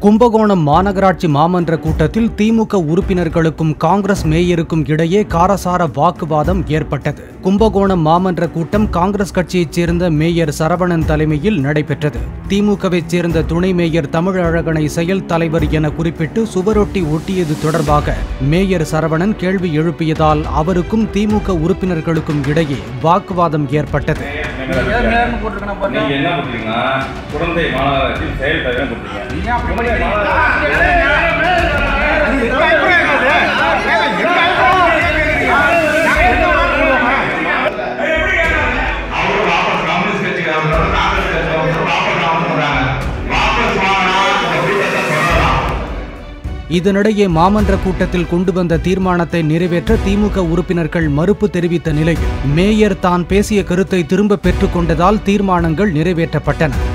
கும்பகோணம் மாநகராட்சி மாமன்ற கூட்டத்தில் திமுக உறுப்பினர்களுக்கும் காங்கிரஸ் மேயருக்கும் இடையே காரசார வாக்குவாதம் ஏற்பட்டது கும்பகோணம் மாமன்ற கூட்டம் காங்கிரஸ் கட்சியைச் சேர்ந்த மேயர் சரவணன் தலைமையில் நடைபெற்றது திமுகவைச் சேர்ந்த துணை மேயர் தமிழழகனை செயல் தலைவர் என குறிப்பிட்டு சுவரொட்டி ஒட்டியது தொடர்பாக மேயர் சரவணன் கேள்வி எழுப்பியதால் அவருக்கும் திமுக உறுப்பினர்களுக்கும் இடையே வாக்குவாதம் ஏற்பட்டது ஏன் நேர்னு போட்டிருக்கேன் பாருங்க. நீங்க என்ன கொடுத்தீங்கன்னா குழந்தை மாநகராட்சி செயல் தலைவர் கொடுத்தீங்க நீங்க அப்படி பண்ணீங்க. அவரு வாபஸ் கம்யூனிஸ்ட் கட்சிக்காரங்க காங்கிரஸ் கட்சிக்காரங்க வாபஸ் வாபஸ் சொல்றாங்க வாபஸ் வாங்கினா இந்த கூட்டத்தை தொடரலாம் இதனிடையே மாமன்ற கூட்டத்தில் கொண்டு வந்த தீர்மானத்தை நிறைவேற்ற திமுக உறுப்பினர்கள் மறுப்பு தெரிவித்த நிலையில் மேயர் தான் பேசிய கருத்தை திரும்ப பெற்றுக் கொண்டதால் தீர்மானங்கள் நிறைவேற்றப்பட்டன